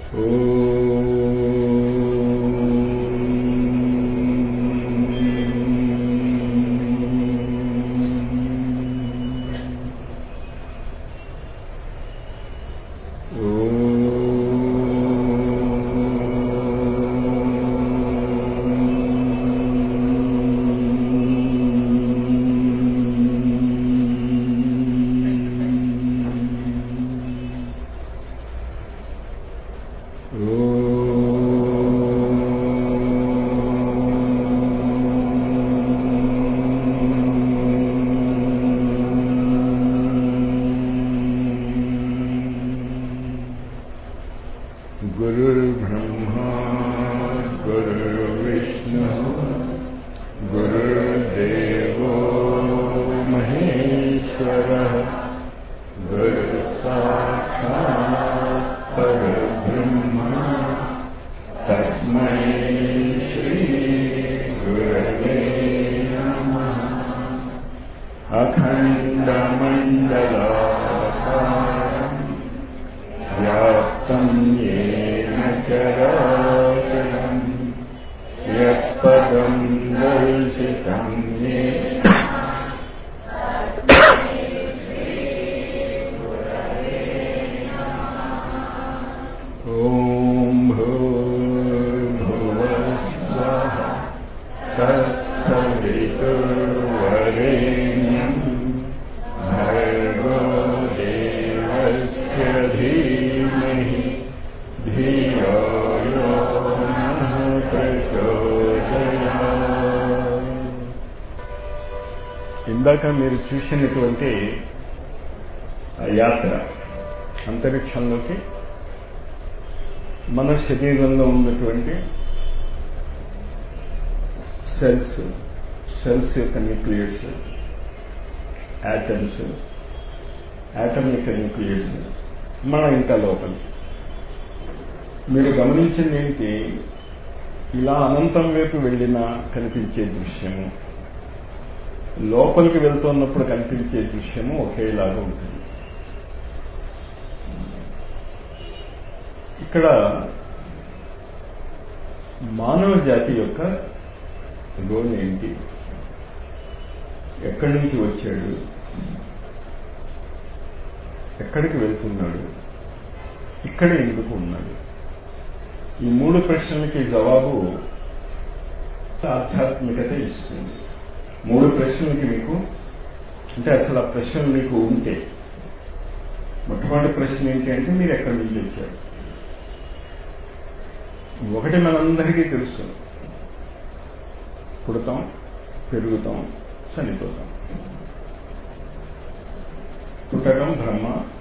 गुरुर्ब्रह्मा गुरुर्विष्णुः गुरुर्देवो महेश्वरः गुरुसाक्षात् परब्रह्म तस्मै श्रीगुरवे नमः अखण्डमण्डलाकारम् व्याप्तं येन चराचरम् यत्पदं दर्शितं येन ॐ भूर्भुवस्वः तत्सवितुर्वरेण्यम् भर्गो देवस्य धीमहि धियो यो नः प्रचोदयात् ఇందాక మీరు చూసినటువంటి ఆ యాత్ర అంతరిక్షంలోకి మన శరీరంలో ఉన్నటువంటి సెల్స్ సెల్స్ యొక్క న్యూక్లియస్ యాటమ్స్ యాటమ్ యొక్క న్యూక్లియస్ మన ఇంకా లోపల మీరు గమనించింది ఏంటి ఇలా అనంతం వైపు వెళ్ళినా కనిపించే దృశ్యము లోపలికి వెళ్తున్నప్పుడు కనిపించే దృశ్యము ఒకేలాగా ఉంటుంది ఇక్కడ మానవ జాతి యొక్క రోల్ ఏంటి ఎక్కడి నుంచి వచ్చాడు ఎక్కడికి వెళ్తున్నాడు ఇక్కడ ఎందుకు ఉన్నాడు ఈ మూడు ప్రశ్నలకి జవాబు ఆధ్యాత్మికత ఇస్తుంది మూడు ప్రశ్నలకి మీకు అంటే అసలు ఆ ప్రశ్నలు మీకు ఉంటే మొట్టమొదటి ప్రశ్న ఏంటి అంటే మీరు ఎక్కడి నుంచి వచ్చారు ఒకటి మనందరికీ తెలుసు పుడతాం పెరుగుతాం చనిపోతాం పుట్టడం బ్రహ్మ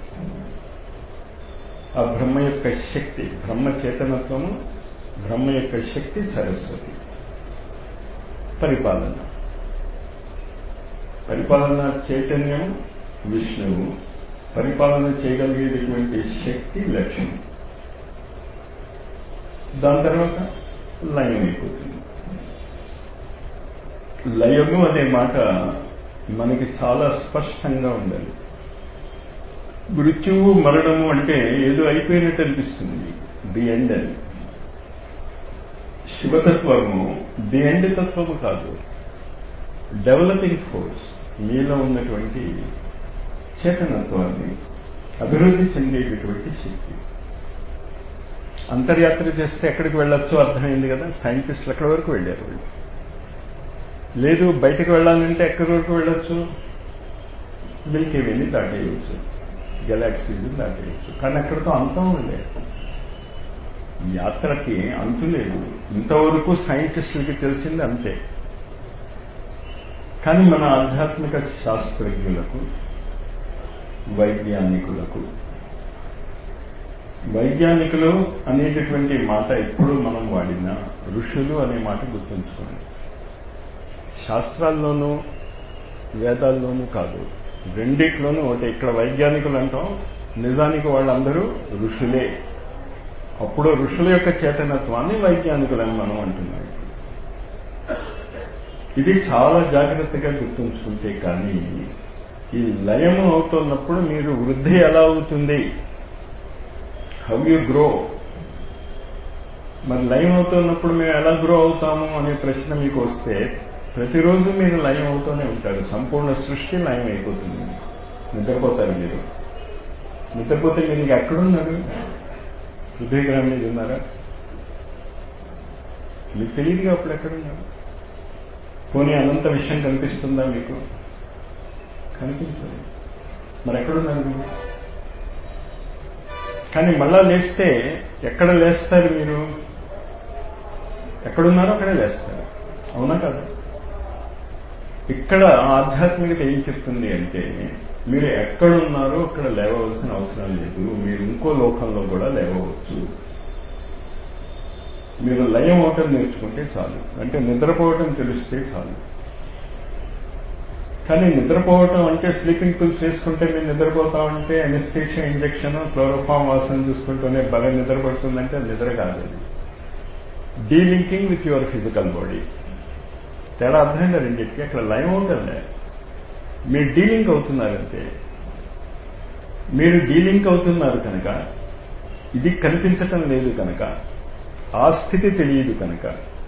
ఆ బ్రహ్మ యొక్క శక్తి బ్రహ్మ చేతనత్వము బ్రహ్మ యొక్క శక్తి సరస్వతి పరిపాలన పరిపాలన చైతన్యం విష్ణువు పరిపాలన చేయగలిగేటటువంటి శక్తి లక్ష్యం దాని తర్వాత లయం అయిపోతుంది లయము అనే మాట మనకి చాలా స్పష్టంగా ఉండాలి మృత్యువు మరణము అంటే ఏదో అయిపోయినట్టు అనిపిస్తుంది ది ఎండ్ అని శివతత్వము ది ఎండ్ తత్వము కాదు డెవలపింగ్ ఫోర్స్ మీలో ఉన్నటువంటి చేతనత్వాన్ని అభివృద్ధి చెందేటటువంటి శక్తి అంతర్యాత్ర చేస్తే ఎక్కడికి వెళ్ళొచ్చో అర్థమైంది కదా సైంటిస్టులు ఎక్కడి వరకు వెళ్ళారు వాళ్ళు లేదు బయటకు వెళ్ళాలంటే ఎక్కడి వరకు వెళ్ళొచ్చు మిల్కీ వేని దాటేయవచ్చు గెలాక్సీలు దాటేయచ్చు కానీ అక్కడితో అంతం లేదు యాత్రకి అంతు లేదు ఇంతవరకు సైంటిస్టులకి తెలిసింది అంతే కానీ మన ఆధ్యాత్మిక శాస్త్రజ్ఞులకు వైజ్ఞానికులకు వైజ్ఞానికులు అనేటటువంటి మాట ఎప్పుడు మనం వాడినా ఋషులు అనే మాట గుర్తుంచుకోండి శాస్త్రాల్లోనూ వేదాల్లోనూ కాదు రెండిట్లోనూ ఒకటి ఇక్కడ వైజ్ఞానికులు అంటాం నిజానికి వాళ్ళందరూ ఋషులే అప్పుడు ఋషుల యొక్క చేతనత్వాన్ని వైజ్ఞానికులని మనం అంటున్నాం ఇది చాలా జాగ్రత్తగా గుర్తుంచుకుంటే కానీ ఈ లయము అవుతున్నప్పుడు మీరు వృద్ధి ఎలా అవుతుంది హౌ యు గ్రో మరి లయం అవుతున్నప్పుడు మేము ఎలా గ్రో అవుతాము అనే ప్రశ్న మీకు వస్తే ప్రతిరోజు మీరు లయం అవుతూనే ఉంటారు సంపూర్ణ సృష్టి లయం అయిపోతుంది నిద్రపోతారు మీరు నిద్రపోతే మీరు ఇంక ఎక్కడున్నారు హృదయగ్రహం మీద ఉన్నారా మీకు తెలియదుగా అప్పుడు ఎక్కడున్నారు పోనీ అనంత విషయం కనిపిస్తుందా మీకు కనిపించదు మరి ఎక్కడున్నారు మీరు కానీ మళ్ళా లేస్తే ఎక్కడ లేస్తారు మీరు ఎక్కడున్నారో అక్కడే లేస్తారు అవునా కదా ఇక్కడ ఆధ్యాత్మికత ఏం చెప్తుంది అంటే మీరు ఎక్కడున్నారో అక్కడ లేవవలసిన అవసరం లేదు మీరు ఇంకో లోకంలో కూడా లేవవచ్చు మీరు లయం అవటం నేర్చుకుంటే చాలు అంటే నిద్రపోవటం తెలిస్తే చాలు కానీ నిద్రపోవటం అంటే స్లీపింగ్ పిల్స్ వేసుకుంటే మీరు నిద్రపోతామంటే అనిస్థేషియా ఇంజక్షన్ క్లోరోఫామ్ వాసన చూసుకుంటూనే బాగా నిద్రపడుతుందంటే అది నిద్ర కాదు అది delinking with your physical body తేడా అర్థమైందా రెండింటికి అక్కడ లయం అవుతుందే మీరు డీలింక్ అవుతున్నారంటే మీరు డీలింక్ అవుతున్నారు కనుక ఇది కనిపించటం లేదు కనుక ఆ స్థితి తెలియదు కనుక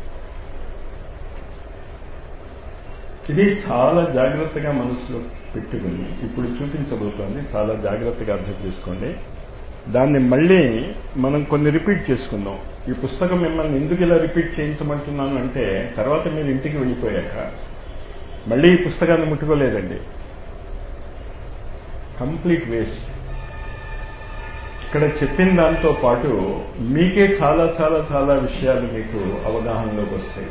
ఇది చాలా జాగ్రత్తగా మనసులో పెట్టుకుని ఇప్పుడు చూపించబోతోంది చాలా జాగ్రత్తగా అర్థం చేసుకోండి దాన్ని మళ్ళీ మనం కొన్ని రిపీట్ చేసుకుందాం ఈ పుస్తకం మిమ్మల్ని ఎందుకు ఇలా రిపీట్ చేయించమంటున్నాను అంటే తర్వాత మీరు ఇంటికి వెళ్ళిపోయాక మళ్ళీ ఈ పుస్తకాన్ని ముట్టుకోలేదండి కంప్లీట్ వేస్ట్ ఇక్కడ చెప్పిన దాంతో పాటు మీకే చాలా చాలా చాలా విషయాలు మీకు అవగాహనలోకి వస్తాయి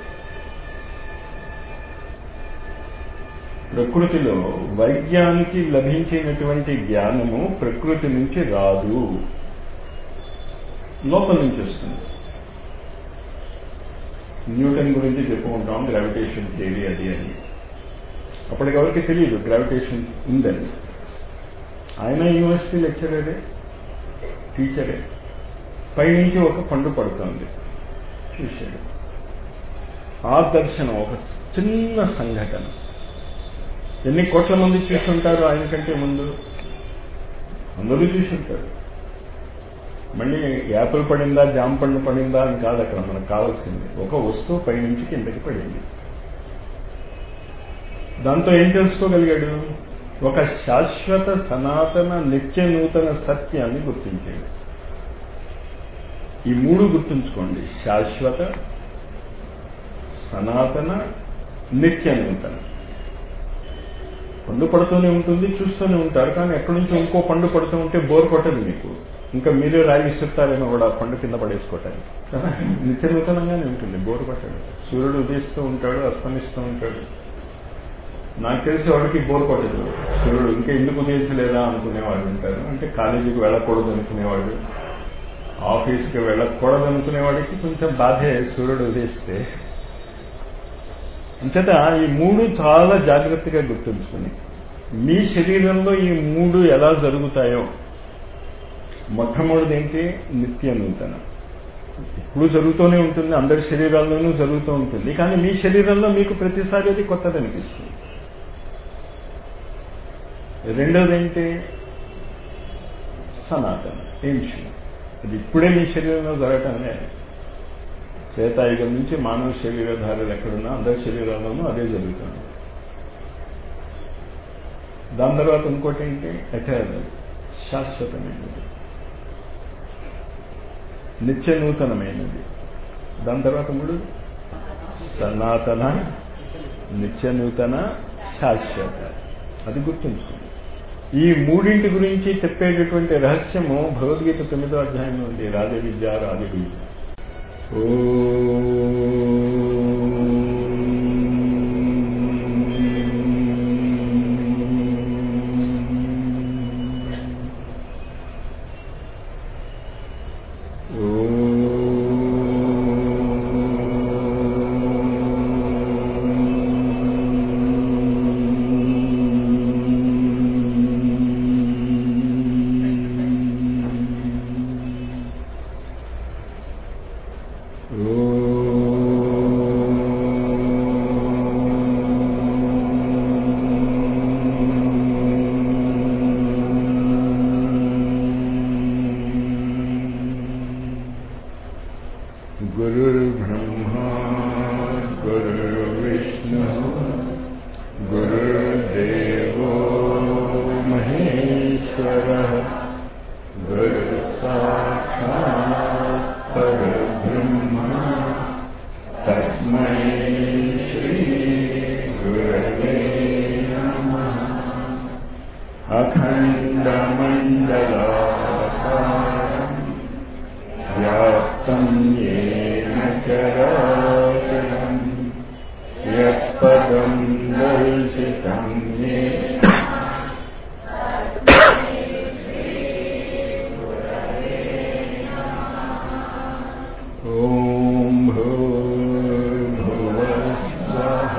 ప్రకృతిలో వైజ్ఞానికి లభించినటువంటి జ్ఞానము ప్రకృతి నుంచి రాదు లోపల నుంచి వస్తుంది న్యూటన్ గురించి చెప్పుకుంటాం గ్రావిటేషన్ థియరీ అది అని అప్పటికెవరికి తెలియదు గ్రావిటేషన్ ఉందని ఆయన యూనివర్సిటీ లెక్చరరే టీచరే పైనుంచి ఒక పండు పడుతుంది చూశాడు ఆ దర్శనం ఒక చిన్న సంఘటన ఎన్ని కోట్ల మంది చూసుంటారు ఆయన కంటే ముందు అందరూ చూసుంటారు మళ్ళీ యాపిల్ పడిందా జామ పండు పడిందా అని కాదు అక్కడ మనకు కావాల్సింది ఒక వస్తువు పైనుంచి కిందకి పడింది దాంతో ఏం తెలుసుకోగలిగాడు ఒక శాశ్వత సనాతన నిత్య నూతన సత్యాన్ని గుర్తించాడు ఈ మూడు గుర్తుంచుకోండి శాశ్వత సనాతన నిత్య నూతన పండు పడుతూనే ఉంటుంది చూస్తూనే ఉంటారు కానీ ఎక్కడి నుంచి ఇంకో పండు పడుతూ ఉంటే బోర్ కొట్టదు మీకు ఇంకా మీరే రాయి ఇస్తారేమో కూడా పండు కింద పడేసుకోవటానికి కదా నిత్య నూతనంగానే ఉంటుంది బోర్ పట్టడు సూర్యుడు ఉదయిస్తూ ఉంటాడు అస్తమిస్తూ ఉంటాడు నాకు తెలిసి వాడికి బోర్ కొట్టదు సూర్యుడు ఇంకా ఎందుకు ఉదయించలేదా అనుకునేవాడు ఉంటారు అంటే కాలేజీకి వెళ్ళకూడదు అనుకునేవాడు ఆఫీస్కి వెళ్ళకూడదు అనుకునేవాడికి కొంచెం బాధే సూర్యుడు ఉదయిస్తే అంచేత ఈ మూడు చాలా జాగ్రత్తగా గుర్తుంచుకుని మీ శరీరంలో ఈ మూడు ఎలా జరుగుతాయో మొట్టమొదటిది ఏంటి నిత్య నూతన ఇప్పుడు జరుగుతూనే ఉంటుంది అందరి శరీరాల్లోనూ జరుగుతూ ఉంటుంది కానీ మీ శరీరంలో మీకు ప్రతిసారి అది కొత్తది అనిపిస్తుంది రెండోది ఏంటి సనాతన ఏన్షియం అది ఇప్పుడే మీ శరీరంలో జరగటమే శ్వేతాయుగం నుంచి మానవ శరీరధారులు ఎక్కడున్నా అందరి శరీరాల్లోనూ అదే జరుగుతుంది దాని తర్వాత ఇంకోటి ఏంటి ఎటర్నల్ శాశ్వతమైనది నిత్య నూతనమైనది దాని తర్వాత మూడు సనాతన నిత్య నూతన శాశ్వత అది గుర్తుంచుకోండి ఈ మూడింటి గురించి చెప్పేటటువంటి రహస్యము భగవద్గీత తొమ్మిదో అధ్యాయంలో ఉంది రాజ విద్య రాజ విద్య गुरुर्ब्रह्मा गुरुर्विष्णुः गुरुर्देवो महेश्वरः गुरुसाक्षात् परब्रह्मा तस्मै श्रीगुरवे नमः अखण्डमण्डलाकारम् व्याप्तं येन चराचरम् यत्पदं दर्शितं येन ॐ भूर्भुवस्वः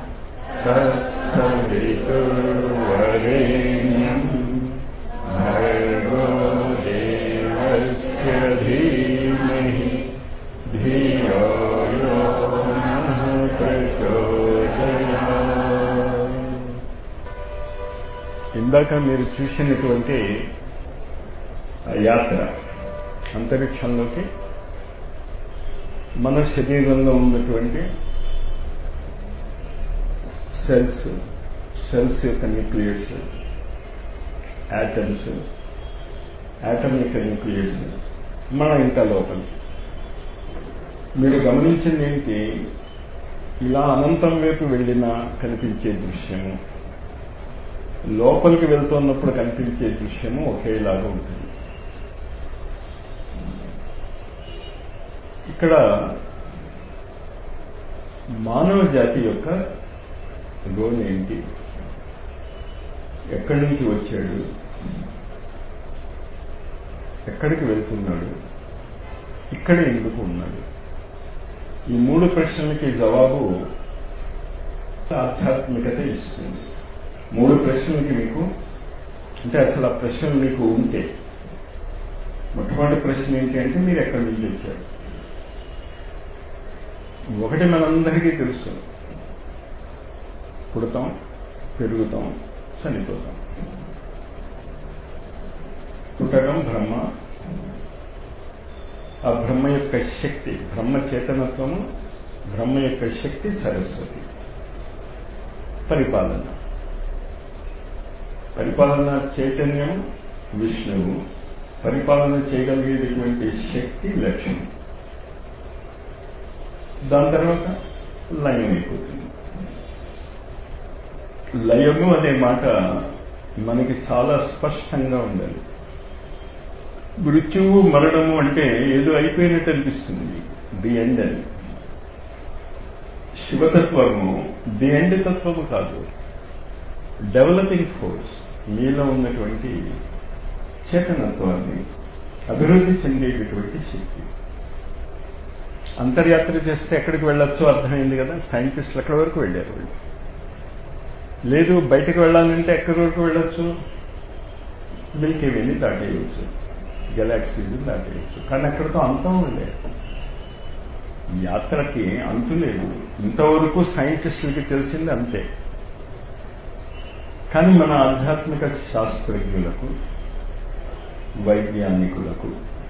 तत्सवितुर्वरेण्यम् भर्गो देवस्य धीमहि धियो यो नः प्रचोदयात् ఇందాక మీరు చూసినటువంటి ఆ యాత్ర అంతరిక్షంలోకి మన శరీరంలో ఉన్నటువంటి సెల్స్ సెల్స్ యొక్క న్యూక్లియస్ యాటమ్స్ యాటమ్ యొక్క న్యూక్లియస్ మన ఇంత లోపల మీరు గమనించింది ఏంటి ఇలా అనంతం వైపు వెళ్ళినా కనిపించే దృశ్యము లోపలికి వెళ్తున్నప్పుడు కనిపించే దృశ్యము ఒకేలాగా ఉంటుంది ఇక్కడ మానవ జాతి యొక్క రోల్ ఏంటి ఎక్కడి నుంచి వచ్చాడు ఎక్కడికి వెళ్తున్నాడు ఇక్కడ ఎందుకు ఉన్నాడు ఈ మూడు ప్రశ్నలకి జవాబు ఆధ్యాత్మికత ఇస్తుంది మూడు ప్రశ్నలకి మీకు అంటే అసలు ఆ ప్రశ్నలు మీకు ఉంటే మొట్టమొదటి ప్రశ్న ఏంటి అంటే మీరు ఎక్కడి నుంచి వచ్చారు ఒకటి మనందరికీ తెలుసు పుడతాం పెరుగుతాం చనిపోతాం పుట్టడం బ్రహ్మ ఆ బ్రహ్మ యొక్క శక్తి బ్రహ్మ చేతనత్వము బ్రహ్మ యొక్క శక్తి సరస్వతి పరిపాలన పరిపాలన చైతన్యం విష్ణువు పరిపాలన చేయగలిగేటటువంటి శక్తి లక్ష్మి దాని తర్వాత లయం అయిపోతుంది లయము అనే మాట మనకి చాలా స్పష్టంగా ఉండాలి మృత్యువు మరణము అంటే ఏదో అయిపోయినట్టు అనిపిస్తుంది ది ఎండ్ అని శివతత్వము ది ఎండ్ తత్వము కాదు డెవలపింగ్ ఫోర్స్ మీలో ఉన్నటువంటి చేతనత్వాన్ని అభివృద్ధి చెందేటటువంటి శక్తి అంతర్యాత్ర చేస్తే ఎక్కడికి వెళ్ళొచ్చో అర్థమైంది కదా సైంటిస్టులు ఎక్కడి వరకు వెళ్ళారు వాళ్ళు లేదు బయటకు వెళ్ళాలంటే ఎక్కడి వరకు వెళ్ళొచ్చు మిల్కీ వేని దాటేయవచ్చు గెలాక్సీలు దాటేయచ్చు కానీ అక్కడితో అంతం లేదు యాత్రకి అంతు లేదు ఇంతవరకు సైంటిస్టులకి తెలిసింది అంతే కానీ మన ఆధ్యాత్మిక శాస్త్రజ్ఞులకు వైజ్ఞానికులకు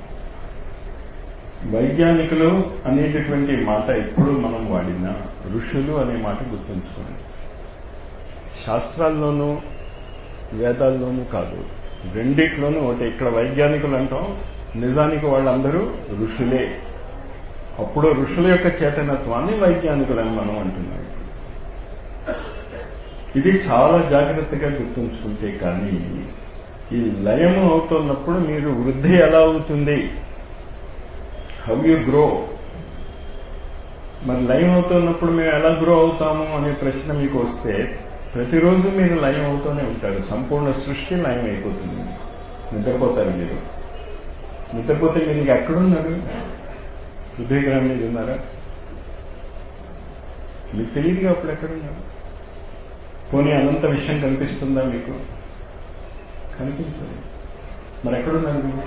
వైజ్ఞానికులు అనేటటువంటి మాట ఎప్పుడు మనం వాడినా ఋషులు అనే మాట గుర్తుంచుకోండి శాస్త్రాల్లోనూ వేదాల్లోనూ కాదు రెండిట్లోనూ ఒకటి ఇక్కడ వైజ్ఞానికులు అంటాం నిజానికి వాళ్ళందరూ ఋషులే అప్పుడు ఋషుల యొక్క చేతనత్వాన్ని వైజ్ఞానికులని మనం అంటున్నాం ఇది చాలా జాగ్రత్తగా గుర్తుంచుకుంటే కానీ ఈ లయము అవుతున్నప్పుడు మీరు వృద్ధి ఎలా అవుతుంది హౌ యూ గ్రో మరి లయం అవుతున్నప్పుడు మేము ఎలా గ్రో అవుతాము అనే ప్రశ్న మీకు వస్తే ప్రతిరోజు మీరు లయం అవుతూనే ఉంటారు సంపూర్ణ సృష్టి లయం అయిపోతుంది నిద్రపోతారు మీరు నిద్రపోతే మీరు ఇంక ఎక్కడున్నారు హృదయగ్రహం మీద ఉన్నారా మీకు తెలియదుగా అప్పుడు ఎక్కడున్నారు పోనీ అనంత విషయం కనిపిస్తుందా మీకు కనిపించదు మరి ఎక్కడున్నారు మీరు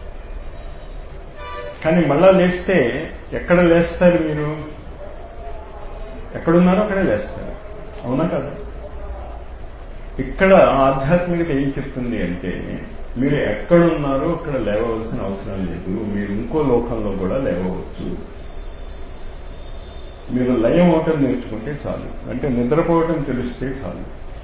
కానీ మళ్ళా లేస్తే ఎక్కడ లేస్తారు మీరు ఎక్కడున్నారో అక్కడే లేస్తారు అవునా కదా ఇక్కడ ఆధ్యాత్మికత ఏం చెప్తుంది అంటే మీరు ఎక్కడున్నారో అక్కడ లేవవలసిన అవసరం లేదు మీరు ఇంకో లోకంలో కూడా లేవవచ్చు మీరు లయం అవటం నేర్చుకుంటే చాలు అంటే నిద్రపోవటం తెలిస్తే చాలు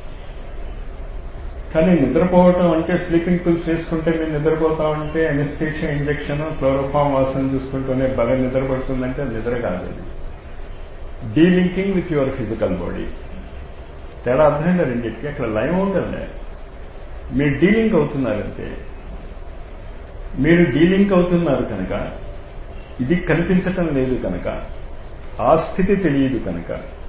కానీ నిద్రపోవటం అంటే స్లీపింగ్ పిల్స్ వేసుకుంటే మీరు నిద్రపోతామంటే అనిస్టేషియా ఇంజక్షన్ క్లోరోఫామ్ వాసన చూసుకుంటూనే బాగా నిద్రపడుతుందంటే అది నిద్ర కాదు అది delinking with your physical body తేడా అర్థమైందా రెండింటికి అక్కడ లయం ఉంటుంది మీరు డీలింక్ అవుతున్నారంటే మీరు డీలింక్ అవుతున్నారు కనుక ఇది కనిపించటం లేదు కనుక ఆ స్థితి తెలియదు కనుక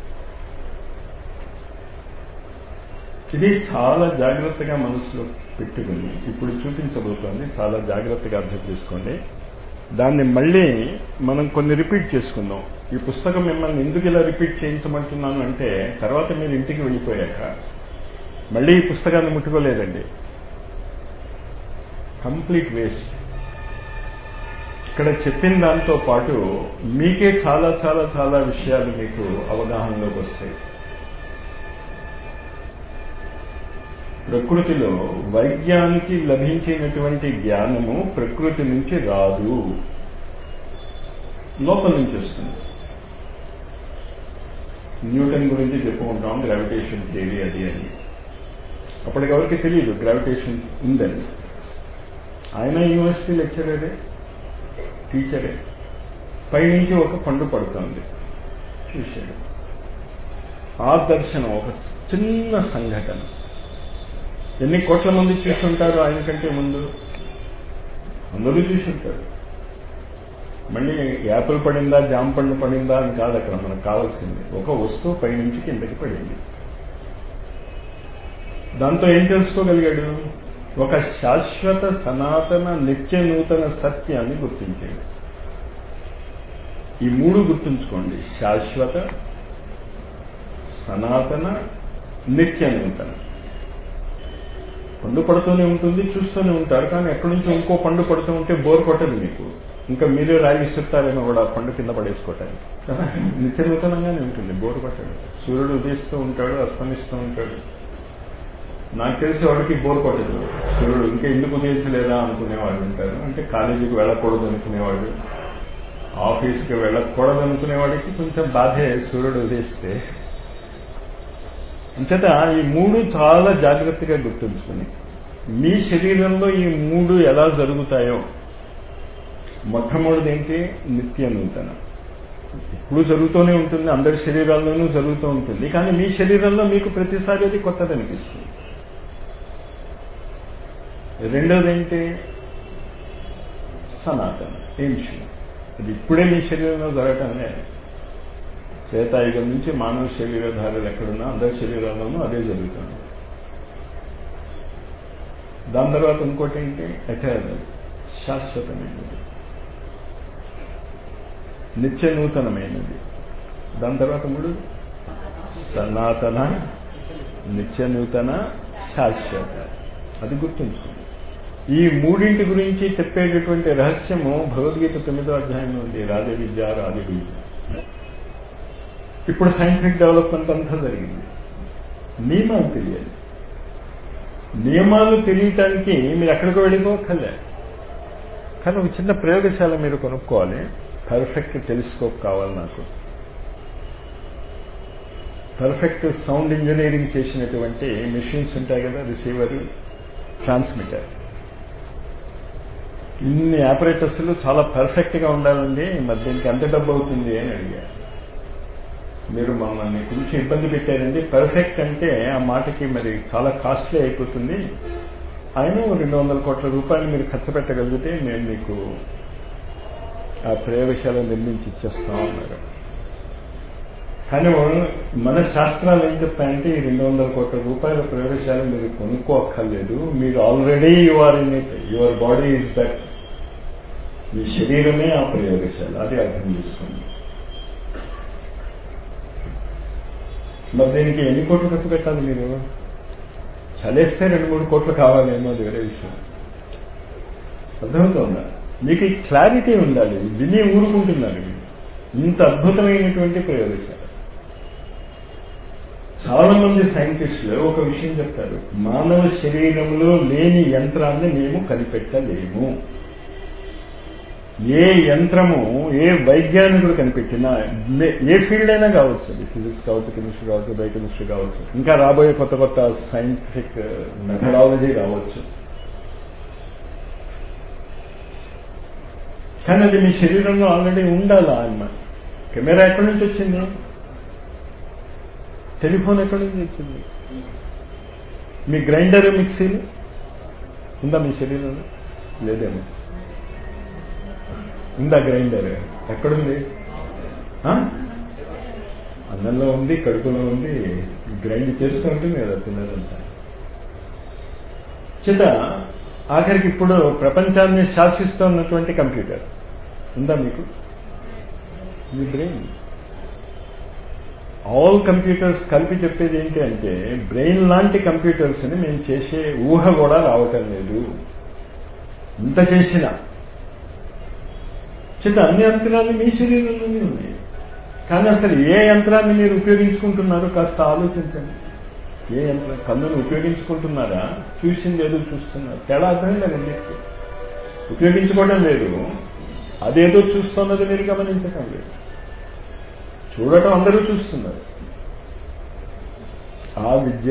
ఇది చాలా జాగ్రత్తగా మనసులో పెట్టుకుని ఇప్పుడు చూపించబోతోంది చాలా జాగ్రత్తగా అర్థం చేసుకోండి దాన్ని మళ్ళీ మనం కొన్ని రిపీట్ చేసుకుందాం ఈ పుస్తకం మిమ్మల్ని ఎందుకు ఇలా రిపీట్ చేయించమంటున్నాను అంటే తర్వాత మీరు ఇంటికి వెళ్ళిపోయాక మళ్ళీ ఈ పుస్తకాన్ని ముట్టుకోలేదండి కంప్లీట్ వేస్ట్ ఇక్కడ చెప్పిన దాంతో పాటు మీకే చాలా చాలా చాలా విషయాలు మీకు అవగాహనలోకి వస్తాయి ప్రకృతిలో వైద్యానికి లభించినటువంటి జ్ఞానము ప్రకృతి నుంచి రాదు లోపల నుంచి వస్తుంది న్యూటన్ గురించి చెప్పుకుంటాం గ్రావిటేషన్ థియరీ అది అని అప్పటికెవరికి తెలియదు గ్రావిటేషన్ ఉందని ఆయన యూనివర్సిటీ లెక్చరరే టీచరే పైనుంచి ఒక పండు పడుతుంది చూశాడు ఆ దర్శనం ఒక చిన్న సంఘటన ఎన్ని కోట్ల మంది చూసుంటారు ఆయన కంటే ముందు అందరూ చూసుంటారు మళ్ళీ యాపిల్ పడిందా జామ పండు పడిందా అని కాదు అక్కడ మనకు కావాల్సింది ఒక వస్తువు పైనుంచి కిందకి పడింది దాంతో ఏం తెలుసుకోగలిగాడు ఒక శాశ్వత సనాతన నిత్య నూతన సత్యాన్ని గుర్తించాడు ఈ మూడు గుర్తుంచుకోండి శాశ్వత సనాతన నిత్య నూతన పండు పడుతూనే ఉంటుంది చూస్తూనే ఉంటారు కానీ ఎక్కడి నుంచి ఇంకో పండు పడుతూ ఉంటే బోర్ కొట్టదు మీకు ఇంకా మీరే రాయి విసురుతారేమో కూడా పండు కింద పడేసుకోవటానికి నిత్య నూతనంగానే ఉంటుంది బోర్ కొట్టడు సూర్యుడు ఉదయిస్తూ ఉంటాడు అస్తమిస్తూ ఉంటాడు నాకు తెలిసి వాడికి బోర్ కొట్టదు సూర్యుడు ఇంకా ఎందుకు ఉదయించలేదా అనుకునేవాళ్ళు ఉంటారు అంటే కాలేజీకి వెళ్ళకూడదు అనుకునేవాడు ఆఫీస్కి వెళ్ళకూడదు అనుకునేవాడికి కొంచెం బాధే సూర్యుడు ఉదయిస్తే అంచేత ఈ మూడు చాలా జాగ్రత్తగా గుర్తుంచుకుని మీ శరీరంలో ఈ మూడు ఎలా జరుగుతాయో మొట్టమొదటిది ఏంటి నిత్య నూతన ఇప్పుడు జరుగుతూనే ఉంటుంది అందరి శరీరాల్లోనూ జరుగుతూ ఉంటుంది కానీ మీ శరీరంలో మీకు ప్రతిసారి అది కొత్తది అనిపిస్తుంది రెండోది ఏంటి సనాతన ఏన్షియం అది ఇప్పుడే మీ శరీరంలో జరగటమే శ్వేతాయుగం నుంచి మానవ శరీరధారులు ఎక్కడున్నా అందరి శరీరాల్లోనూ అదే జరుగుతుంది దాని తర్వాత ఇంకోటి ఏంటి ఎటర్నల్ శాశ్వతమైనది నిత్య నూతనమైనది దాని తర్వాత మూడు సనాతన నిత్య నూతన శాశ్వత అది గుర్తుంచుకోండి ఈ మూడింటి గురించి చెప్పేటటువంటి రహస్యము భగవద్గీత తొమ్మిదో అధ్యాయంలో ఉంది రాజ విద్య రాజ విద్య ఇప్పుడు సైంటిఫిక్ డెవలప్మెంట్ అంతా జరిగింది నియమాలు తెలియాలి నియమాలు తెలియటానికి మీరు ఎక్కడికి వెళ్ళిపోకలే కానీ ఒక చిన్న ప్రయోగశాల మీరు కొనుక్కోవాలి పర్ఫెక్ట్ టెలిస్కోప్ కావాలి నాకు పర్ఫెక్ట్ సౌండ్ ఇంజనీరింగ్ చేసినటువంటి మెషిన్స్ ఉంటాయి కదా రిసీవర్ ట్రాన్స్మిటర్ ఇన్ని ఆపరేటర్స్లు చాలా పర్ఫెక్ట్గా ఉండాలండి మరి దీనికి ఎంత డబ్బు అవుతుంది అని అడిగారు మీరు మమ్మల్ని కొంచెం ఇబ్బంది పెట్టారండి పర్ఫెక్ట్ అంటే ఆ మాటకి మరి చాలా కాస్ట్లీ అయిపోతుంది ఆయన రెండు వందల కోట్ల రూపాయలు మీరు ఖర్చు పెట్టగలిగితే మేము మీకు ఆ ప్రయోగశాల నిర్మించి ఇచ్చేస్తాం అన్నారు కానీ మన శాస్త్రాలు ఏం చెప్తాయంటే ఈ రెండు వందల కోట్ల రూపాయల ప్రయోగశాల మీరు కొనుక్కోక్కర్లేదు మీరు already you are in it your body is that మీ శరీరమే ఆ ప్రయోగశాల అది అర్థం చేసుకోండి మరి దీనికి ఎన్ని కోట్లు ఖర్చు పెట్టాలి మీరు చలేస్తే రెండు మూడు కోట్లు కావాలేమో అది వేరే విషయం అర్థమవుతుందా మీకు ఈ క్లారిటీ ఉండాలి విని ఊరుకుంటున్నారు మీరు ఇంత అద్భుతమైనటువంటి ప్రయోగశాల చాలా మంది సైంటిస్టులు ఒక విషయం చెప్తారు మానవ శరీరంలో లేని యంత్రాన్ని మేము కనిపెట్టలేము ఏ యంత్రము ఏ వైజ్ఞానికుడు కనిపెట్టినా ఏ ఫీల్డ్ అయినా కావచ్చు అది ఫిజిక్స్ కావచ్చు కెమిస్ట్రీ కావచ్చు బయోకెమిస్ట్రీ కావచ్చు ఇంకా రాబోయే కొత్త కొత్త సైంటిఫిక్ మెథడాలజీ రావచ్చు కానీ అది మీ శరీరంలో ఆల్రెడీ ఉండాలా అన్నమాట కెమెరా ఎక్కడి నుంచి వచ్చింది టెలిఫోన్ ఎక్కడి నుంచి వచ్చింది మీ గ్రైండర్ మిక్సీలు ఉందా మీ శరీరంలో లేదేమో ఉందా గ్రైండర్ ఎక్కడుంది అన్నంలో ఉంది కడుపులో ఉంది గ్రైండ్ చేస్తూ ఉంటుంది కదా తిన్నదంతా చేత ఆఖరికి ఇప్పుడు ప్రపంచాన్ని శాసిస్తున్నటువంటి కంప్యూటర్ ఉందా మీకు మీ బ్రెయిన్ ఆల్ కంప్యూటర్స్ కలిపి చెప్పేది ఏంటి అంటే బ్రెయిన్ లాంటి కంప్యూటర్స్ని మేము చేసే ఊహ కూడా రావటం లేదు ఇంత చేసినా చిన్న అన్ని యంత్రాలు మీ శరీరంలోనే ఉన్నాయి కానీ అసలు ఏ యంత్రాన్ని మీరు ఉపయోగించుకుంటున్నారో కాస్త ఆలోచించండి ఏ యంత్రం కన్నును ఉపయోగించుకుంటున్నారా చూసింది ఏదో చూస్తున్నారు తేడా అర్థమైందా రెండింటికి ఉపయోగించుకోవడం లేదు అదేదో చూస్తున్నది మీరు గమనించటం లేదు చూడటం అందరూ చూస్తున్నారు ఆ విద్య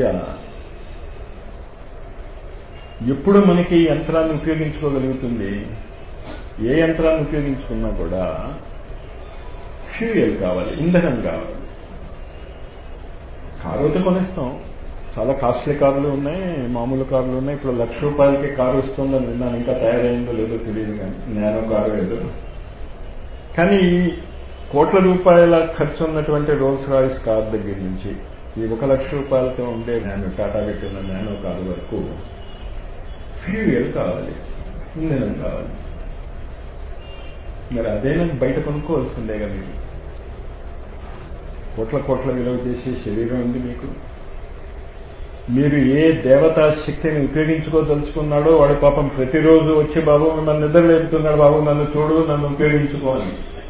ఎప్పుడు మనకి ఈ యంత్రాన్ని ఉపయోగించుకోగలుగుతుంది ఏ యంత్రాన్ని ఉపయోగించుకున్నా కూడా ఫ్యూయల్ కావాలి ఇంధనం కావాలి కారు అయితే కొనిస్తాం చాలా కాస్ట్లీ కార్లు ఉన్నాయి మామూలు కార్లు ఉన్నాయి ఇప్పుడు లక్ష రూపాయలకి కారు వస్తుందని విన్నాను ఇంకా తయారైందో లేదో తెలియదు కానీ నానో కారు ఏదో కానీ ఈ కోట్ల రూపాయల ఖర్చు ఉన్నటువంటి రోల్స్ రాయిస్ కార్ దగ్గర నుంచి ఈ ఒక లక్ష రూపాయలతో ఉండే నానో టాటా పెట్టిన నానో కారు వరకు ఫ్యూయల్ కావాలి ఇంధనం కావాలి మరి అదైనా బయట కొనుక్కోవాల్సిందేగా మీరు కోట్ల కోట్ల విలువ చేసే శరీరం ఉంది మీకు మీరు ఏ దేవతా శక్తిని ఉపయోగించుకోదలుచుకున్నాడో వాడి పాపం ప్రతిరోజు వచ్చి బాబు నన్ను నిద్ర లేపుతున్నాడు బాబు నన్ను చూడు నన్ను ఉపయోగించుకోవాలి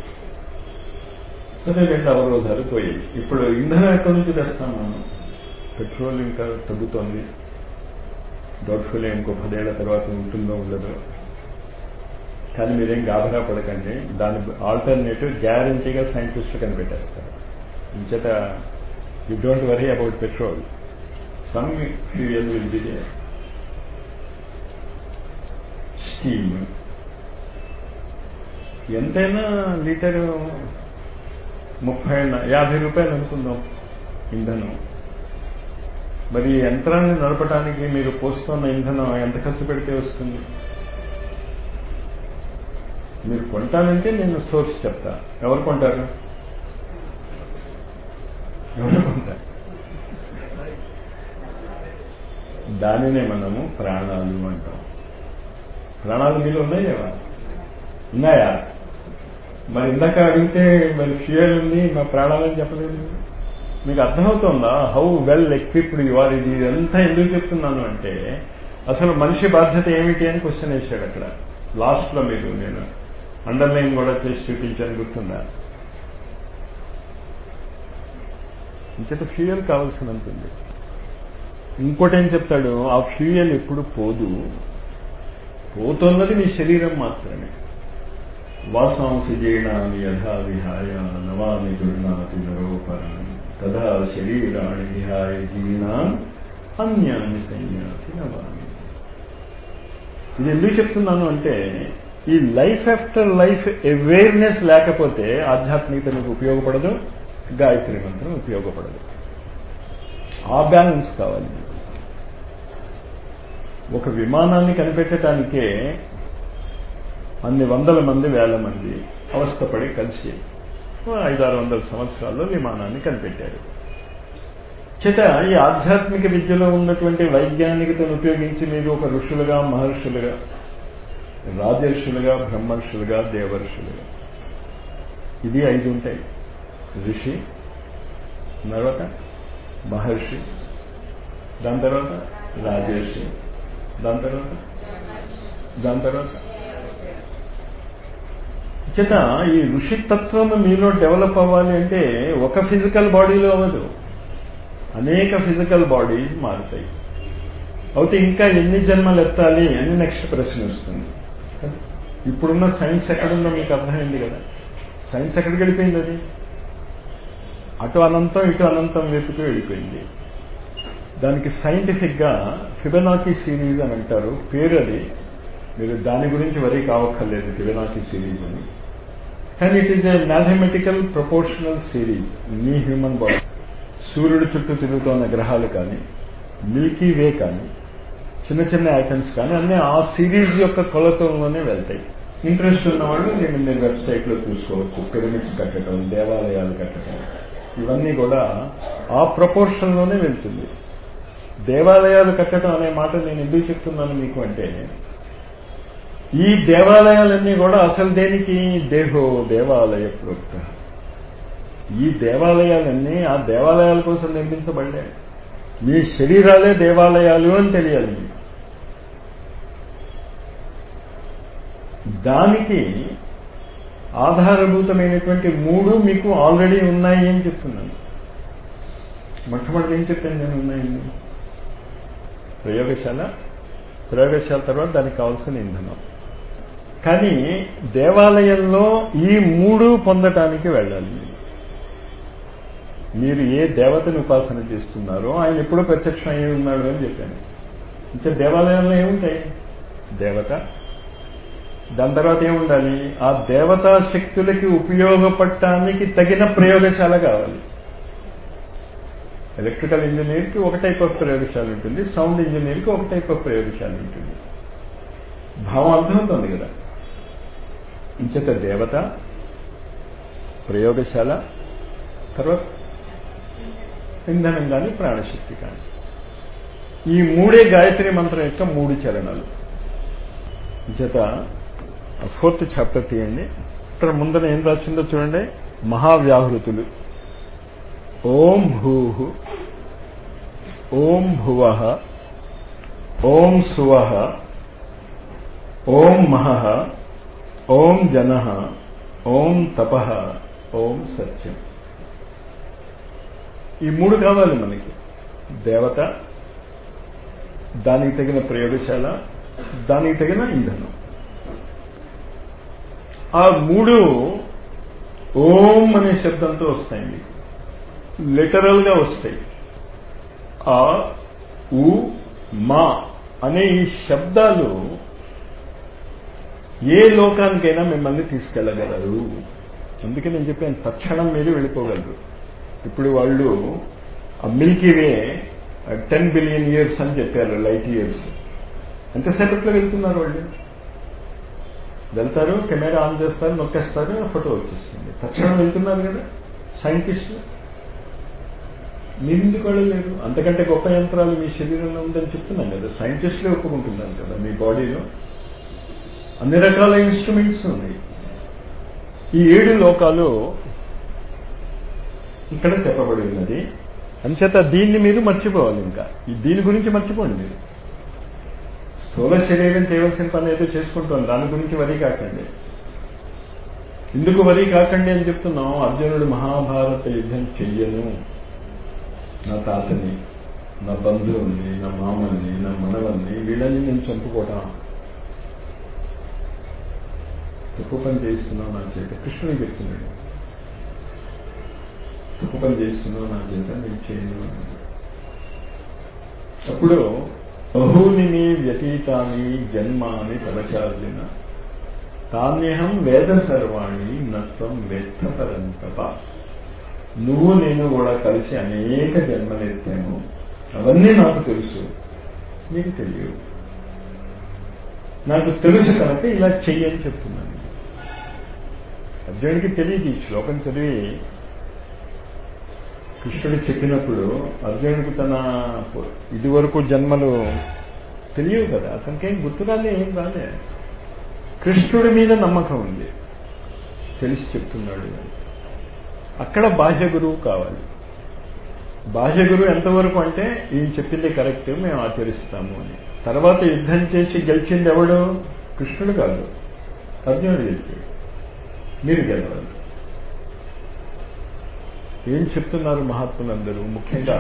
సరే రెండు అవరోధాలు పోయి ఇప్పుడు ఇంధనం ఎక్కడి నుంచి తెస్తాం మనం పెట్రోల్ ఇంకా తగ్గుతోంది డౌట్ఫుల్ ఇంకో పదేళ్ల తర్వాత ఉంటుందో ఉండదో కానీ మీరేం గాబరా పడకండి దాని ఆల్టర్నేటివ్ గ్యారంటీగా సైంటిస్టులు కనిపెట్టేస్తారు ఇంచేత you don't worry about petrol some fuel will be there steam ఎంతైనా లీటరు ముప్పై యాభై రూపాయలు అనుకుందాం ఇంధనం మరి ఈ యంత్రాన్ని నడపడానికి మీరు పోస్తున్న ఇంధనం ఎంత ఖర్చు పెడితే వస్తుంది మీరు కొంటానంటే నేను సోర్స్ చెప్తా ఎవరు కొంటారు ఎవరు కొంటారు దానినే మనము ప్రాణాలు అంటాం ప్రాణాలు మీరు ఉన్నాయేవా ఉన్నాయా మరి ఇందాక అడిగితే మరి ఫ్యూయల్ ఉంది మా ప్రాణాలని చెప్పలేదు మీకు అర్థమవుతుందా how well equipped you are ఇది ఎంత ఎందుకు చెప్తున్నాను అంటే అసలు మనిషి బాధ్యత ఏమిటి అని క్వశ్చన్ వేశాడు అక్కడ లాస్ట్లో మీరు నేను అండర్లైన్ కూడా చేసి చూపించాను గుర్తుందా ఇంచేత ఫ్యూయల్ కావాల్సినంత ఉంది ఇంకోటి ఏం చెప్తాడు ఆ ఫ్యూయల్ ఎప్పుడు పోదు పోతున్నది మీ శరీరం మాత్రమే వాసాంసి జీర్ణాన్ని యథా విహాయ నవామి దుర్నాతి నరోపరాన్ని తదా శరీరాన్ని విహాయ జీర్ణాన్ అన్యాన్ని సైన్యాసి నవామి ఇది ఎందుకు చెప్తున్నాను అంటే ఈ లైఫ్ ఆఫ్టర్ లైఫ్ అవేర్నెస్ లేకపోతే ఆధ్యాత్మికత మీకు ఉపయోగపడదు గాయత్రి మంత్రం ఉపయోగపడదు ఆ బ్యాలెన్స్ కావాలి ఒక విమానాన్ని కనిపెట్టడానికే అన్ని వందల మంది వేల మంది అవస్థపడి కలిసి ఐదారు వందల సంవత్సరాల్లో విమానాన్ని కనిపెట్టారు చేత ఈ ఆధ్యాత్మిక విద్యలో ఉన్నటువంటి వైజ్ఞానికతను ఉపయోగించి మీరు ఒక ఋషులుగా మహర్షులుగా రాజర్షులుగా బ్రహ్మర్షులుగా దేవర్షులుగా ఇది ఐదు ఉంటాయి ఋషి తర్వాత మహర్షి దాని తర్వాత రాజర్షి దాని తర్వాత దాని తర్వాత చేత ఈ ఋషితత్వం మీలో డెవలప్ అవ్వాలి అంటే ఒక ఫిజికల్ బాడీలో అవ్వదు అనేక ఫిజికల్ బాడీస్ మారుతాయి అయితే ఇంకా ఎన్ని జన్మలు ఎత్తాలి అని నెక్స్ట్ ప్రశ్న వస్తుంది ఇప్పుడున్న సైన్స్ ఎక్కడుందో మీకు అర్థమైంది కదా సైన్స్ ఎక్కడికి వెళ్ళిపోయింది అది అటు అనంతం ఇటు అనంతం వైపుకు వెళ్ళిపోయింది దానికి సైంటిఫిక్ గా ఫిబనాకి సిరీస్ అని అంటారు పేరు అది మీరు దాని గురించి వరీ కావక్కర్లేదు ఫిబనాకి సిరీస్ అని కానీ it is a mathematical proportional series మీ హ్యూమన్ బాడీ సూర్యుడు చుట్టూ తిరుగుతున్న గ్రహాలు కానీ మిల్కీ వే కానీ చిన్న చిన్న ఐటమ్స్ కానీ అన్నీ ఆ సిరీస్ యొక్క కొలతల్లోనే వెళ్తాయి ఇంట్రెస్ట్ ఉన్న వాళ్ళు నేను మీరు వెబ్సైట్లో చూసుకోవచ్చు పిరమిడ్స్ కట్టడం దేవాలయాలు కట్టడం ఇవన్నీ కూడా ఆ ప్రపోర్షన్లోనే వెళ్తుంది దేవాలయాలు కట్టడం అనే మాట నేను ఎందుకు చెప్తున్నాను మీకు అంటే ఈ దేవాలయాలన్నీ కూడా అసలు దేనికి దేహో దేవాలయ ప్రోక్త ఈ దేవాలయాలన్నీ ఆ దేవాలయాల కోసం నిర్మించబడ్డాయి మీ శరీరాలే దేవాలయాలు అని తెలియాలి మీకు దానికి ఆధారభూతమైనటువంటి మూడు మీకు ఆల్రెడీ ఉన్నాయి అని చెప్తున్నాను మొట్టమొదటి ఏం చెప్పాను నేను ఉన్నాయండి ప్రయోగశాల ప్రయోగశాల తర్వాత దానికి కావాల్సిన ఇంధనం కానీ దేవాలయంలో ఈ మూడు పొందటానికి వెళ్ళాలి మీరు ఏ దేవతను ఉపాసన చేస్తున్నారో ఆయన ఎప్పుడో ప్రత్యక్షం అయి ఉన్నాడు అని చెప్పాను ఇంకా దేవాలయంలో ఏముంటాయి దేవత దాని తర్వాత ఏముండాలి ఆ దేవతా శక్తులకి ఉపయోగపడటానికి తగిన ప్రయోగశాల కావాలి ఎలక్ట్రికల్ ఇంజనీర్కి ఒక టైప్ ఆఫ్ ప్రయోగశాల ఉంటుంది సౌండ్ ఇంజనీర్కి ఒక టైప్ ఆఫ్ ప్రయోగశాల ఉంటుంది భావం అర్థమవుతుంది కదా ఇంచేత దేవత ప్రయోగశాల తర్వాత ఇంధనం కానీ ప్రాణశక్తి కానీ ఈ మూడే గాయత్రి మంత్రం యొక్క మూడు చరణాలు చేత ఫోర్త్ చాప్టర్ తీయండి ఇక్కడ ముందర ఏం రాసిందో చూడండి మహావ్యాహృతులు ఓం భూ ఓం భువ ఓం సువ ఓం మహ ఓం జన ఓం తప ఓం సత్యం ఈ మూడు కావాలి మనకి దేవత దానికి తగిన ప్రయోగశాల దానికి తగిన ఇంధనం ఆ మూడు ఓం అనే శబ్దంతో వస్తాయి మీకు లిటరల్ గా వస్తాయి ఆ ఉ మా అనే ఈ శబ్దాలు ఏ లోకానికైనా మిమ్మల్ని తీసుకెళ్ళగలరు అందుకే నేను చెప్పాను తక్షణం మీరు వెళ్ళిపోగలరు ఇప్పుడు వాళ్ళు Milky Way ten billion years అని చెప్పారు లైట్ ఇయర్స్ ఎంతసేపట్లో వెళ్తున్నారు వాళ్ళు వెళ్తారు కెమెరా ఆన్ చేస్తారు నొక్కేస్తారు ఫోటో వచ్చేస్తుంది తక్షణం వెళ్తున్నారు కదా సైంటిస్టులు మీరెందుకు వెళ్ళలేరు అంతకంటే గొప్ప యంత్రాలు మీ శరీరంలో ఉందని చెప్తున్నాం కదా సైంటిస్టులే ఒప్పుకుంటున్నారు కదా మీ బాడీలో అన్ని రకాల ఇన్స్ట్రుమెంట్స్ ఉన్నాయి ఈ ఏడు లోకాలు ఇక్కడ చెప్పబడి ఉన్నది అంచేత దీన్ని మీరు మర్చిపోవాలి ఇంకా ఈ దీని గురించి మర్చిపోండి మీరు స్థూల శరీరం చేయవలసిన పని ఏదో చేసుకుంటాం దాని గురించి వరి కాకండి ఎందుకు వరి కాకండి అని చెప్తున్నాం అర్జునుడు మహాభారత యుద్ధం చెయ్యను నా తాతని నా బంధువుల్ని నా మామల్ని నా మనవల్ని వీళ్ళని నేను చంపుకోవటం తప్పు పని చేస్తున్నావు నా చేత కృష్ణుడికి చెప్తున్నాడు తప్పు పని చేస్తున్నావు నా చేత నేను చేయను అన్నాడు. అప్పుడు బహూని మీ వ్యతీతాని జన్మాని తలచార్జున తాన్యహం వేద సర్వాణి నత్వం వేత్త పరంతప నువ్వు నేను కూడా కలిసి అనేక జన్మలెత్తాము అవన్నీ నాకు తెలుసు నీకు తెలియవు నాకు తెలుసు కనుక ఇలా చెయ్యని చెప్తున్నాను అర్జునుడికి తెలియదు ఈ శ్లోకం చదివి కృష్ణుడు చెప్పినప్పుడు అర్జునుడికి తన ఇదివరకు జన్మలు తెలియవు కదా అతనికేం గుర్తురాలే ఏం రాలే కృష్ణుడి మీద నమ్మకం ఉంది తెలిసి చెప్తున్నాడు అక్కడ బాహ్య గురువు కావాలి బాహ్య గురువు ఎంతవరకు అంటే ఈయన చెప్పింది కరెక్ట్ మేము ఆచరిస్తాము అని తర్వాత యుద్ధం చేసి గెలిచింది ఎవడు కృష్ణుడు కాదు అర్జునుడు గెలిచాడు మీరు గెలవాలి ఏం చెప్తున్నారు మహాత్ములందరూ ముఖ్యంగా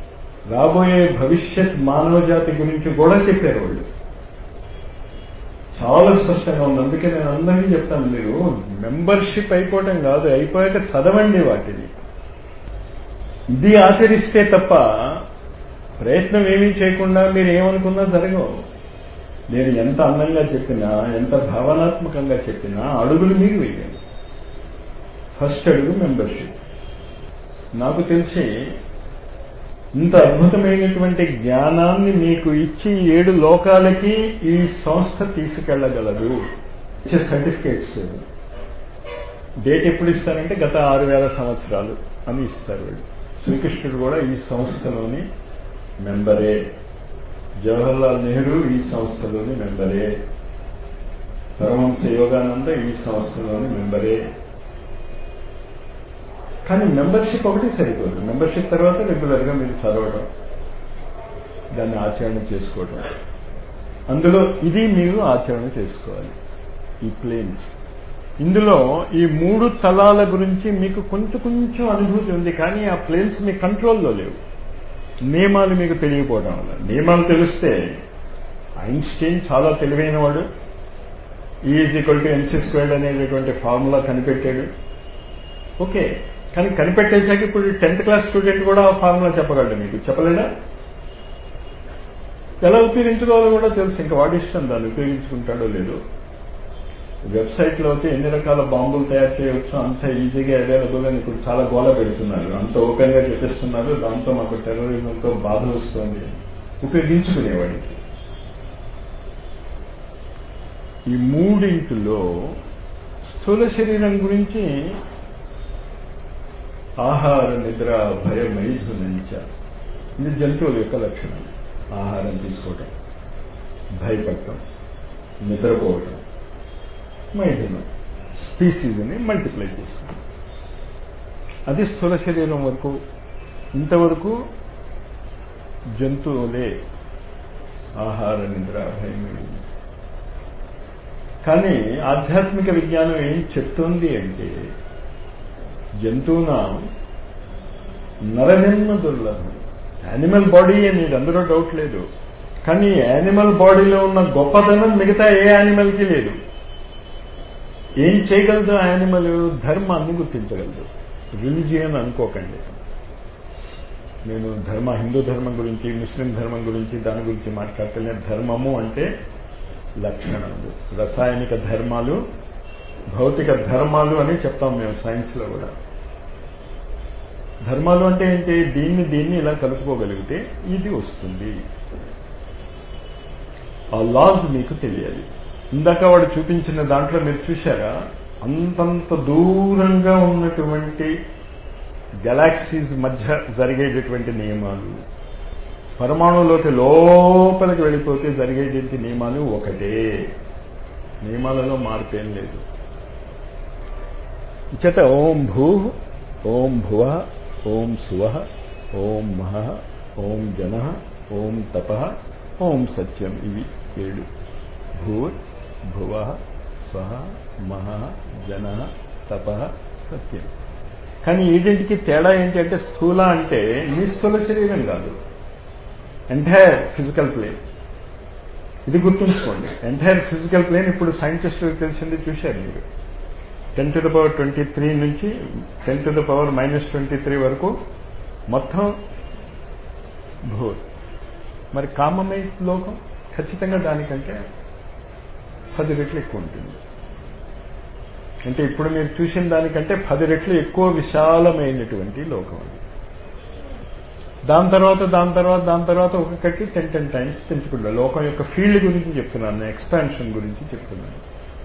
రాబోయే భవిష్యత్ మానవ జాతి గురించి కూడా చెప్పారు వాళ్ళు చాలా స్పష్టంగా ఉంది అందుకే నేను అందరికీ చెప్తాను మీరు మెంబర్షిప్ అయిపోవటం కాదు అయిపోయాక చదవండి వాటిని ఇది ఆచరిస్తే తప్ప ప్రయత్నం ఏమీ చేయకుండా మీరు ఏమనుకున్నా జరగవు నేను ఎంత అందంగా చెప్పినా ఎంత భావనాత్మకంగా చెప్పినా అడుగులు మీరు వేయాలి ఫస్ట్ అడుగు మెంబర్షిప్ నాకు తెలిసి ఇంత అద్భుతమైనటువంటి జ్ఞానాన్ని మీకు ఇచ్చి ఏడు లోకాలకి ఈ సంస్థ తీసుకెళ్లగలదు ఇచ్చే సర్టిఫికేట్స్ డేట్ ఎప్పుడు ఇస్తారంటే గత ఆరు వేల సంవత్సరాలు అని ఇస్తారు వీళ్ళు శ్రీకృష్ణుడు కూడా ఈ సంస్థలోని మెంబరే జవహర్లాల్ నెహ్రూ ఈ సంస్థలోని మెంబరే పరమహంస యోగానంద ఈ సంస్థలోని మెంబరే కానీ మెంబర్షిప్ ఒకటి సరిపోదు మెంబర్షిప్ తర్వాత రెగ్యులర్గా మీరు చదవడం దాన్ని ఆచరణ చేసుకోవడం అందులో ఇది మీరు ఆచరణ చేసుకోవాలి ఈ ప్లేన్స్ ఇందులో ఈ మూడు తలాల గురించి మీకు కొంచెం కొంచెం అనుభూతి ఉంది కానీ ఆ ప్లేన్స్ మీ కంట్రోల్లో లేవు నియమాలు మీకు తెలియకపోవడం వల్ల నియమాలు తెలిస్తే ఐన్స్టీన్ చాలా తెలివైన వాడు is equal to MC squared అనేటటువంటి ఫార్ములా కనిపెట్టాడు ఓకే కానీ కనిపెట్టేశాక ఇప్పుడు టెన్త్ క్లాస్ స్టూడెంట్ కూడా ఆ ఫార్ములా చెప్పగలడు మీకు చెప్పలేడా ఎలా ఉపయోగించుకోవాలో కూడా తెలుసు ఇంకా వాడి ఇష్టం దాన్ని ఉపయోగించుకుంటాడో లేదో వెబ్సైట్లో అయితే ఎన్ని రకాల బాంబులు తయారు చేయవచ్చు అంత ఈజీగా అవైలబుల్ అని ఇప్పుడు చాలా గోల పెడుతున్నారు అంత ఓపెన్ గా చెప్పిస్తున్నారు దాంతో మాకు టెర్రరిజంతో బాధ వస్తుంది ఉపయోగించుకునేవాడికి ఈ మూడింటిలో స్థూల శరీరం గురించి ఆహార నిద్ర భయమైథునంచ ఇది జంతువుల యొక్క లక్షణం ఆహారం తీసుకోవటం భయపడటం నిద్రపోవటం మైథునం స్పీసీస్ని మల్టిప్లై చేస్తుంది అది స్థూల శరీరం వరకు ఇంతవరకు జంతువులే ఆహార నిద్ర భయమైంది కానీ ఆధ్యాత్మిక విజ్ఞానం ఏం చెప్తోంది అంటే జంతువున నరజన్మ దుర్లభం యానిమల్ బాడీ అనేది అందులో డౌట్ లేదు కానీ యానిమల్ బాడీలో ఉన్న గొప్పతనం మిగతా ఏ యానిమల్కి లేదు ఏం చేయగలదు ఆ యానిమల్ ధర్మాన్ని గుర్తించగలదు రిలిజియన్ అనుకోకండి నేను ధర్మ హిందూ ధర్మం గురించి ముస్లిం ధర్మం గురించి దాని గురించి మాట్లాడతలే ధర్మము అంటే లక్షణాలు రసాయనిక ధర్మాలు భౌతిక ధర్మాలు అని చెప్తాం మేము సైన్స్లో కూడా ధర్మాలు అంటే ఏంటి దీన్ని దీన్ని ఇలా కలుపుకోగలిగితే ఇది వస్తుంది ఆ లాస్ మీకు తెలియాలి ఇందాక వాడు చూపించిన దాంట్లో మీరు చూశారా అంతంత దూరంగా ఉన్నటువంటి గెలాక్సీస్ మధ్య జరిగేటటువంటి నియమాలు పరమాణువులోకి లోపలికి వెళ్ళిపోతే జరిగేటువంటి నియమాలు ఒకటే నియమాలలో మార్పేం లేదు ఇచ్చట ఓం భూ ఓం భువ ఓం శువ ఓం మహ ఓం జన ఓం తప ఓం సత్యం ఇవి ఏడు భూర్ భువ స్వ మహ జన తప సత్యం కానీ వీటికి తేడా ఏంటి అంటే స్థూల అంటే మీ స్థూల శరీరం కాదు ఎంటైర్ ఫిజికల్ ప్లేన్ ఇది గుర్తుంచుకోండి ఎంటైర్ ఫిజికల్ ప్లేన్ ఇప్పుడు సైంటిస్టులకు తెలిసింది చూశారు మీరు ten to the power twenty three నుంచి ten to the power minus twenty three వరకు మొత్తం భూర్ మరి కామమై లోకం ఖచ్చితంగా దానికంటే పది రెట్లు ఎక్కువ ఉంటుంది అంటే ఇప్పుడు మీరు చూసిన దానికంటే పది రెట్లు ఎక్కువ విశాలమైనటువంటి లోకం అది దాని తర్వాత దాని తర్వాత దాని తర్వాత ఒక్కొక్కటి టెన్ టెన్ టైమ్స్ పెంచుకుంటారు లోకం యొక్క ఫీల్డ్ గురించి చెప్తున్నాను ఎక్స్పాన్షన్ గురించి చెప్తున్నాను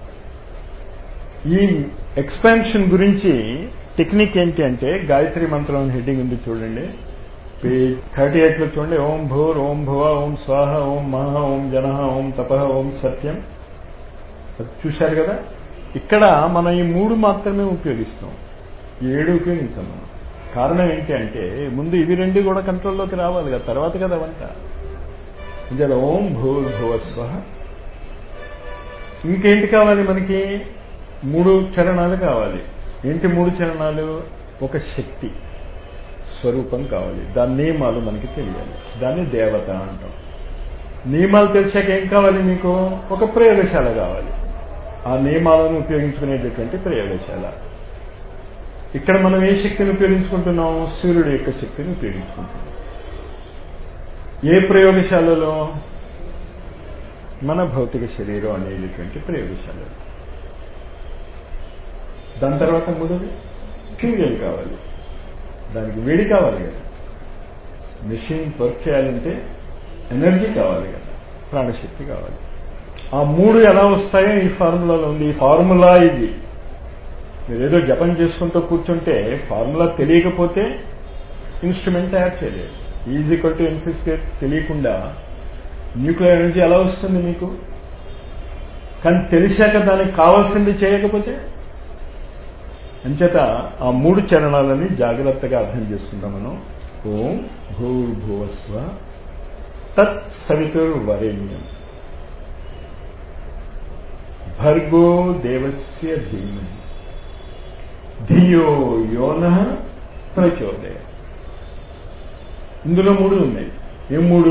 ఈ ఎక్స్పాన్షన్ గురించి టెక్నిక్ ఏంటి అంటే గాయత్రి మంత్రం హెడ్డింగ్ ఉంది చూడండి పేజ్ థర్టీ ఎయిట్లో చూడండి ఓం భూర్ ఓం భువ ఓం స్వాహ ఓం మహ ఓం జన ఓం తప ఓం సత్యం అది చూశారు కదా ఇక్కడ మనం ఈ మూడు మాత్రమే ఉపయోగిస్తాం ఈ ఏడు ఉపయోగించాం మనం కారణం ఏంటి అంటే ముందు ఇవి రెండు కూడా కంట్రోల్లోకి రావాలి కదా తర్వాత కదా వంట ఇందులో ఓం భూర్ భువ స్వహ ఇంకేంటి కావాలి మనకి మూడు చరణాలు కావాలి ఏంటి మూడు చరణాలు ఒక శక్తి స్వరూపం కావాలి దాని నియమాలు మనకి తెలియాలి దాన్ని దేవత అంటాం నియమాలు తెలిసాక ఏం కావాలి మీకు ఒక ప్రయోగశాల కావాలి ఆ నియమాలను ఉపయోగించుకునేటటువంటి ప్రయోగశాల ఇక్కడ మనం ఏ శక్తిని ఉపయోగించుకుంటున్నాం సూర్యుడు యొక్క శక్తిని ఉపయోగించుకుంటున్నాం ఏ ప్రయోగశాలలో మన భౌతిక శరీరం అనేటటువంటి ప్రయోగశాల దాని తర్వాత మూడోది ఫ్యూయల్ కావాలి దానికి వేడి కావాలి కదా మెషిన్ వర్క్ చేయాలంటే ఎనర్జీ కావాలి కదా ప్రాణశక్తి కావాలి ఆ మూడు ఎలా వస్తాయో ఈ ఫార్ములాలో ఉంది ఈ ఫార్ములా ఇది మీరు ఏదో జపం చేసుకుంటూ కూర్చుంటే ఫార్ములా తెలియకపోతే ఇన్స్ట్రుమెంట్ తయారు చేయలేదు ఈజీక్వల్ టు ఎంసీ స్క్వేర్ తెలియకుండా న్యూక్లియర్ ఎనర్జీ ఎలా వస్తుంది మీకు కానీ తెలిసాక దానికి కావాల్సింది చేయకపోతే అంచేత ఆ మూడు చరణాలని జాగ్రత్తగా అర్థం చేసుకుంటాం మనం ఓం భూర్భువస్వ తత్ సవితుర్వరేణ్యం భర్గో దేవస్య ధీమహి ధియో యోన ప్రచోదయ ఇందులో మూడు ఉన్నాయి ఏ మూడు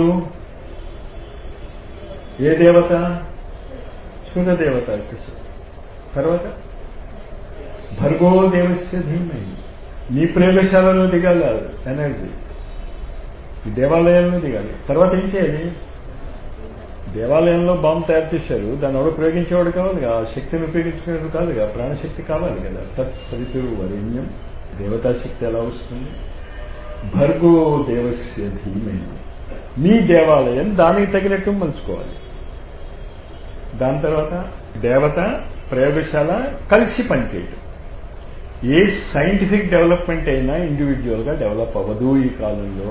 ఏ దేవత సూర్యదేవత తర్వాత భర్గో దేవస్య ధీమహి నీ ప్రయోగశాలలో దిగాలి ఎనర్జీ ఈ దేవాలయాల్లో దిగాలి తర్వాత ఏం చేయాలి దేవాలయంలో బాంబు తయారు చేశారు దాన్ని ఎవరు ప్రయోగించేవాడు కావాలి ఆ శక్తిని ఉపయోగించుకునేది కాదుగా ప్రాణశక్తి కావాలి కదా తత్ సవితురు వరేణ్యం దేవతాశక్తి ఎలా వస్తుంది భర్గో దేవస్య ధీమహి మీ దేవాలయం దానికి తగినట్టు మలుచుకోవాలి దాని తర్వాత దేవత ప్రయోగశాల కలిసి పనిచేయటం ఏ సైంటిఫిక్ డెవలప్మెంట్ అయినా ఇండివిజువల్గా డెవలప్ అవ్వదు ఈ కాలంలో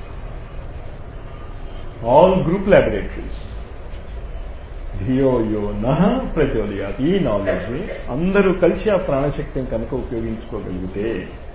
ఆల్ గ్రూప్ ల్యాబొరేటరీస్ ధియో యో నహ ప్రచోదయాత్ ఈ నాలెడ్జ్ అందరూ కలిసి ఆ ప్రాణశక్తిని కనుక ఉపయోగించుకోగలిగితే